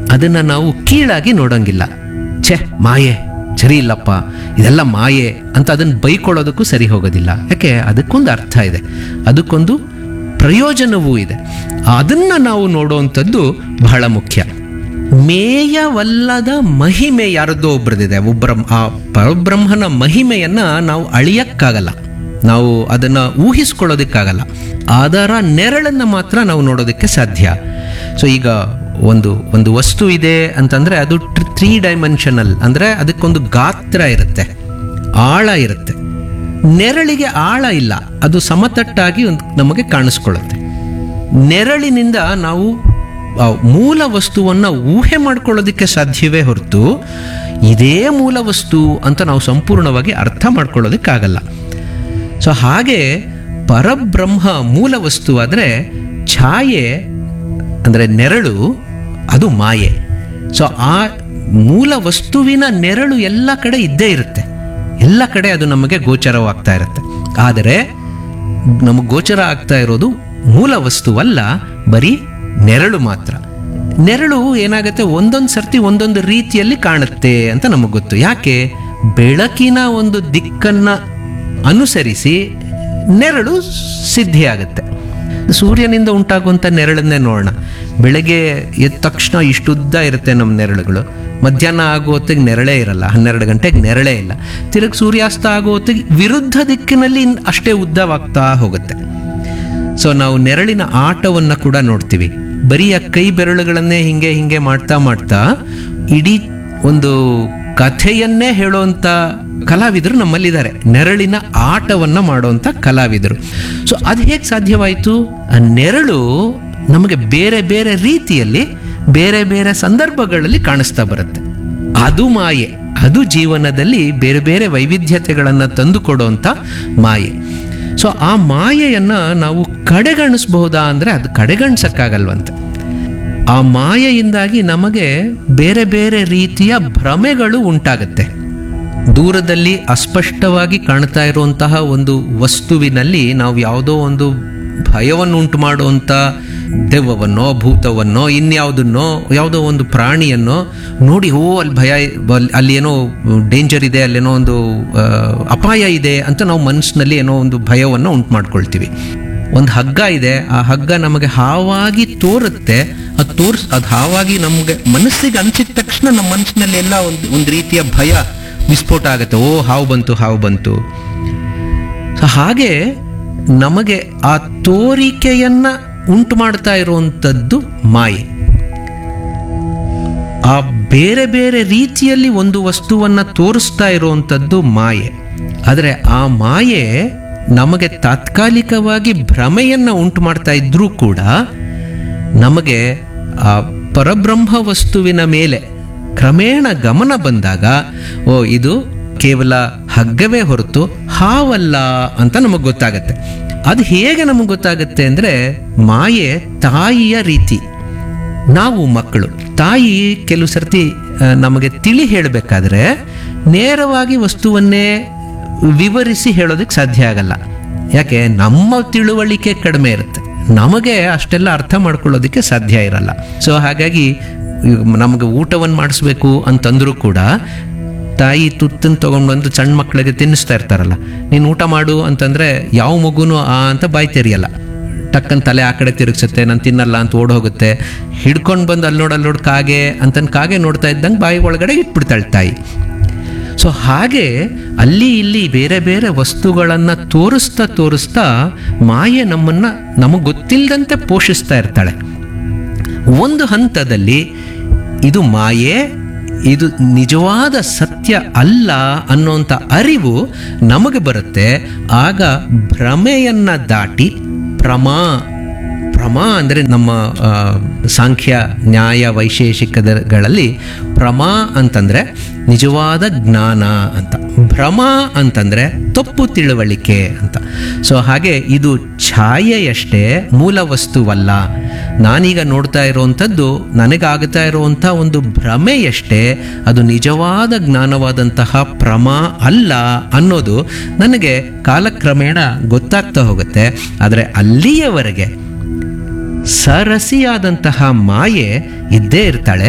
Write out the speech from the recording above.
ಅದನ್ನ ನಾವು ಕೀಳಾಗಿ ನೋಡೋಂಗಿಲ್ಲ ಛೆ ಮಾಯೆ ಸರಿ ಇಲ್ಲಪ್ಪ ಇದೆಲ್ಲ ಮಾಯೆ ಅಂತ ಅದನ್ನು ಬೈಕೊಳ್ಳೋದಕ್ಕೂ ಸರಿ ಹೋಗೋದಿಲ್ಲ ಯಾಕೆ ಅದಕ್ಕೊಂದು ಅರ್ಥ ಇದೆ ಅದಕ್ಕೊಂದು ಪ್ರಯೋಜನವೂ ಇದೆ ಅದನ್ನು ನಾವು ನೋಡುವಂಥದ್ದು ಬಹಳ ಮುಖ್ಯ ಮೇಯವಲ್ಲದ ಮಹಿಮೆ ಯಾರದ್ದೋ ಒಬ್ಬರದಿದೆ ಒಬ್ಬರ ಆ ಪರಬ್ರಹ್ಮನ ಮಹಿಮೆಯನ್ನ ನಾವು ಅಳಿಯಕ್ಕಾಗಲ್ಲ ನಾವು ಅದನ್ನ ಊಹಿಸ್ಕೊಳ್ಳೋದಕ್ಕಾಗಲ್ಲ ಅದರ ನೆರಳನ್ನು ಮಾತ್ರ ನಾವು ನೋಡೋದಕ್ಕೆ ಸಾಧ್ಯ ಸೊ ಈಗ ಒಂದು ಒಂದು ವಸ್ತು ಇದೆ ಅಂತಂದ್ರೆ ಅದು ತ್ರೀ ಡೈಮೆನ್ಷನಲ್ ಅಂದ್ರೆ ಅದಕ್ಕೊಂದು ಗಾತ್ರ ಇರುತ್ತೆ ಆಳ ಇರುತ್ತೆ ನೆರಳಿಗೆ ಆಳ ಇಲ್ಲ ಅದು ಸಮತಟ್ಟಾಗಿ ಒಂದು ನಮಗೆ ಕಾಣಿಸ್ಕೊಳ್ಳುತ್ತೆ ನೆರಳಿನಿಂದ ನಾವು ಆ ಮೂಲ ವಸ್ತುವನ್ನ ಊಹೆ ಮಾಡ್ಕೊಳ್ಳೋದಕ್ಕೆ ಸಾಧ್ಯವೇ ಹೊರತು ಇದೇ ಮೂಲ ವಸ್ತು ಅಂತ ನಾವು ಸಂಪೂರ್ಣವಾಗಿ ಅರ್ಥ ಮಾಡ್ಕೊಳ್ಳೋದಕ್ಕಾಗಲ್ಲ ಸೊ ಹಾಗೆ ಪರಬ್ರಹ್ಮ ಮೂಲ ವಸ್ತು ಆದರೆ ಛಾಯೆ ಅಂದರೆ ನೆರಳು ಅದು ಮಾಯೆ ಸೊ ಆ ಮೂಲ ವಸ್ತುವಿನ ನೆರಳು ಎಲ್ಲ ಕಡೆ ಇದ್ದೇ ಇರುತ್ತೆ ಎಲ್ಲ ಕಡೆ ಅದು ನಮಗೆ ಗೋಚರವಾಗ್ತಾ ಇರುತ್ತೆ ಆದರೆ ನಮಗೆ ಗೋಚರ ಆಗ್ತಾ ಇರೋದು ಮೂಲ ವಸ್ತುವಲ್ಲ ಬರೀ ನೆರಳು ಮಾತ್ರ ನೆರಳು ಏನಾಗುತ್ತೆ ಒಂದೊಂದು ಸರ್ತಿ ಒಂದೊಂದು ರೀತಿಯಲ್ಲಿ ಕಾಣುತ್ತೆ ಅಂತ ನಮಗೆ ಗೊತ್ತು ಯಾಕೆ ಬೆಳಕಿನ ಒಂದು ದಿಕ್ಕನ್ನ ಅನುಸರಿಸಿ ನೆರಳು ಸಿದ್ಧಿಯಾಗುತ್ತೆ ಸೂರ್ಯನಿಂದ ಉಂಟಾಗುವಂಥ ನೆರಳನ್ನೇ ನೋಡೋಣ ಬೆಳಗ್ಗೆ ಎದ್ದ ತಕ್ಷಣ ಇಷ್ಟುದ್ದ ಇರುತ್ತೆ ನಮ್ಮ ನೆರಳುಗಳು ಮಧ್ಯಾಹ್ನ ಆಗೋ ಹೊತ್ತಿಗೆ ನೆರಳೇ ಇರಲ್ಲ ಹನ್ನೆರಡು ಗಂಟೆಗೆ ನೆರಳೇ ಇಲ್ಲ ತಿರುಗಿ ಸೂರ್ಯಾಸ್ತ ಆಗೋ ಹೊತ್ತಿಗೆ ವಿರುದ್ಧ ದಿಕ್ಕಿನಲ್ಲಿ ಇನ್ ಅಷ್ಟೇ ಉದ್ದವಾಗ್ತಾ ಹೋಗುತ್ತೆ ಸೊ ನಾವು ನೆರಳಿನ ಆಟವನ್ನು ಕೂಡ ನೋಡ್ತೀವಿ ಬರೀ ಆ ಕೈ ಬೆರಳುಗಳನ್ನೇ ಹಿಂಗೆ ಹಿಂಗೆ ಮಾಡ್ತಾ ಮಾಡ್ತಾ ಇಡೀ ಒಂದು ಕಥೆಯನ್ನೇ ಹೇಳುವಂಥ ಕಲಾವಿದರು ನಮ್ಮಲ್ಲಿದ್ದಾರೆ ನೆರಳಿನ ಆಟವನ್ನ ಮಾಡುವಂಥ ಕಲಾವಿದರು ಸೊ ಅದು ಹೇಗೆ ಸಾಧ್ಯವಾಯಿತು ಆ ನೆರಳು ನಮಗೆ ಬೇರೆ ಬೇರೆ ರೀತಿಯಲ್ಲಿ ಬೇರೆ ಬೇರೆ ಸಂದರ್ಭಗಳಲ್ಲಿ ಕಾಣಿಸ್ತಾ ಬರುತ್ತೆ ಅದು ಮಾಯೆ ಅದು ಜೀವನದಲ್ಲಿ ಬೇರೆ ಬೇರೆ ವೈವಿಧ್ಯತೆಗಳನ್ನು ತಂದುಕೊಡುವಂಥ ಮಾಯೆ ಸೊ ಆ ಮಾಯೆಯನ್ನ ನಾವು ಕಡೆಗಣಿಸಬಹುದಾ ಅಂದರೆ ಅದು ಕಡೆಗಣಿಸಕ್ಕಾಗಲ್ವಂತೆ ಆ ಮಾಯೆಯಿಂದಾಗಿ ನಮಗೆ ಬೇರೆ ಬೇರೆ ರೀತಿಯ ಭ್ರಮೆಗಳು ಉಂಟಾಗುತ್ತೆ ದೂರದಲ್ಲಿ ಅಸ್ಪಷ್ಟವಾಗಿ ಕಾಣ್ತಾ ಇರುವಂತಹ ಒಂದು ವಸ್ತುವಿನಲ್ಲಿ ನಾವು ಯಾವುದೋ ಒಂದು ಭಯವನ್ನು ಉಂಟು ಮಾಡುವಂಥ ದೆವ್ವವನ್ನೋ ಭೂತವನ್ನೋ ಇನ್ಯಾವುದನ್ನೋ ಯಾವುದೋ ಒಂದು ಪ್ರಾಣಿಯನ್ನೋ ನೋಡಿ ಓ ಅಲ್ಲಿ ಭಯ ಅಲ್- ಅಲ್ಲಿ ಏನೋ ಡೇಂಜರ್ ಇದೆ ಅಲ್ಲೇನೋ ಒಂದು ಆ, ಅಪಾಯ ಇದೆ ಅಂತ ನಾವು ಮನಸ್ಸಿನಲ್ಲಿ ಏನೋ ಒಂದು ಭಯವನ್ನು ಉಂಟು ಮಾಡ್ಕೊಳ್ತೀವಿ ಒಂದು ಹಗ್ಗ ಇದೆ ಆ ಹಗ್ಗ ನಮಗೆ ಹಾವಾಗಿ ತೋರುತ್ತೆ ಅದು ತೋರ್ಸ್ ಅದು ಹಾವಾಗಿ ನಮಗೆ ಮನಸ್ಸಿಗೆ ಅನ್ಸಿದ ತಕ್ಷಣ ನಮ್ಮ ಮನಸ್ಸಿನಲ್ಲಿ ಎಲ್ಲ ಒಂದು ಒಂದು ರೀತಿಯ ಭಯ ವಿಸ್ಫೋಟ ಆಗುತ್ತೆ ಓ ಹಾವು ಬಂತು ಹಾವು ಬಂತು ಸೊ ಹಾಗೆ ನಮಗೆ ಆ ತೋರಿಕೆಯನ್ನ ಉಂಟು ಮಾಡ್ತಾ ಇರುವಂಥದ್ದು ಮಾಯೆ ಆ ಬೇರೆ ಬೇರೆ ರೀತಿಯಲ್ಲಿ ಒಂದು ವಸ್ತುವನ್ನ ತೋರಿಸ್ತಾ ಇರುವಂಥದ್ದು ಮಾಯೆ ಆದರೆ ಆ ಮಾಯೆ ನಮಗೆ ತಾತ್ಕಾಲಿಕವಾಗಿ ಭ್ರಮೆಯನ್ನ ಉಂಟು ಮಾಡ್ತಾ ಇದ್ರೂ ಕೂಡ ನಮಗೆ ಆ ಪರಬ್ರಹ್ಮ ವಸ್ತುವಿನ ಮೇಲೆ ಕ್ರಮೇಣ ಗಮನ ಬಂದಾಗ ಓ ಇದು ಕೇವಲ ಹಗ್ಗವೇ ಹೊರತು ಹಾವಲ್ಲ ಅಂತ ನಮಗೆ ಗೊತ್ತಾಗತ್ತೆ ಅದು ಹೇಗೆ ನಮಗೆ ಗೊತ್ತಾಗುತ್ತೆ ಅಂದರೆ ಮಾಯೆ ತಾಯಿಯ ರೀತಿ ನಾವು ಮಕ್ಕಳು ತಾಯಿ ಕೆಲವು ಸರ್ತಿ ಆ, ನಮಗೆ ತಿಳಿ ಹೇಳಬೇಕಾದ್ರೆ ನೇರವಾಗಿ ವಸ್ತುವನ್ನೇ ವಿವರಿಸಿ ಹೇಳೋದಕ್ಕೆ ಸಾಧ್ಯ ಆಗಲ್ಲ ಯಾಕೆ ನಮ್ಮ ತಿಳುವಳಿಕೆ ಕಡಿಮೆ ಇರುತ್ತೆ ನಮಗೆ ಅಷ್ಟೆಲ್ಲ ಅರ್ಥ ಮಾಡ್ಕೊಳ್ಳೋದಕ್ಕೆ ಸಾಧ್ಯ ಇರಲ್ಲ ಸೊ ಹಾಗಾಗಿ ನಮಗೆ ಊಟವನ್ನು ಮಾಡಿಸ್ಬೇಕು ಅಂತಂದ್ರೂ ಕೂಡ ತಾಯಿ ತುತ್ತನ್ನು ತೊಗೊಂಡು ಬಂದು ಸಣ್ಣ ಮಕ್ಕಳಿಗೆ ತಿನ್ನಿಸ್ತಾ ಇರ್ತಾರಲ್ಲ ನೀನು ಊಟ ಮಾಡು ಅಂತಂದ್ರೆ ಯಾವ ಮಗುನು ಆ ಅಂತ ಬಾಯಿ ತೆರಿಯಲ್ಲ ಟಕ್ಕನ್ ತಲೆ ಆ ಕಡೆ ತಿರುಗಿಸುತ್ತೆ ನಾನು ತಿನ್ನಲ್ಲ ಅಂತ ಓಡ್ ಹೋಗುತ್ತೆ ಹಿಡ್ಕೊಂಡು ಬಂದು ಅಲ್ಲಿ ನೋಡು ಅಲ್ಲಿ ನೋಡು ಕಾಗೆ ಅಂತಂದು ಕಾಗೆ ನೋಡ್ತಾ ಇದ್ದಂಗೆ ಬಾಯಿ ಒಳಗಡೆ ಇಟ್ಬಿಡ್ತಾಳೆ ತಾಯಿ ಸೊ ಹಾಗೆ ಅಲ್ಲಿ ಇಲ್ಲಿ ಬೇರೆ ಬೇರೆ ವಸ್ತುಗಳನ್ನು ತೋರಿಸ್ತಾ ತೋರಿಸ್ತಾ ಮಾಯೆ ನಮ್ಮನ್ನ ನಮಗೆ ಗೊತ್ತಿಲ್ಲದಂತೆ ಪೋಷಿಸ್ತಾ ಇರ್ತಾಳೆ ಒಂದು ಹಂತದಲ್ಲಿ ಇದು ಮಾಯೆ ಇದು ನಿಜವಾದ ಸತ್ಯ ಅಲ್ಲ ಅನ್ನೋಂಥ ಅರಿವು ನಮಗೆ ಬರುತ್ತೆ ಆಗ ಭ್ರಮೆಯನ್ನ ದಾಟಿ ಪ್ರಮಾ ಪ್ರಮಾ ಅಂದರೆ ನಮ್ಮ ಆ, ಸಾಂಖ್ಯ ನ್ಯಾಯ ವೈಶೇಷಿಕಗಳಲ್ಲಿ ಪ್ರಮಾ ಅಂತಂದರೆ ನಿಜವಾದ ಜ್ಞಾನ ಅಂತ ಭ್ರಮ ಅಂತಂದರೆ ತಪ್ಪು ತಿಳುವಳಿಕೆ ಅಂತ ಸೊ ಹಾಗೆ ಇದು ಛಾಯೆಯಷ್ಟೇ ಮೂಲ ವಸ್ತುವಲ್ಲ ನಾನೀಗ ನೋಡ್ತಾ ಇರುವಂಥದ್ದು ನನಗಾಗ್ತಾ ಇರುವಂಥ ಒಂದು ಭ್ರಮೆಯಷ್ಟೇ ಅದು ನಿಜವಾದ ಜ್ಞಾನವಾದಂತಹ ಪ್ರಮಾ ಅಲ್ಲ ಅನ್ನೋದು ನನಗೆ ಕಾಲಕ್ರಮೇಣ ಗೊತ್ತಾಗ್ತಾ ಹೋಗುತ್ತೆ ಆದರೆ ಅಲ್ಲಿಯವರೆಗೆ ಸರಸಿಯಾದಂತಹ ಮಾಯೆ ಇದ್ದೇ ಇರ್ತಾಳೆ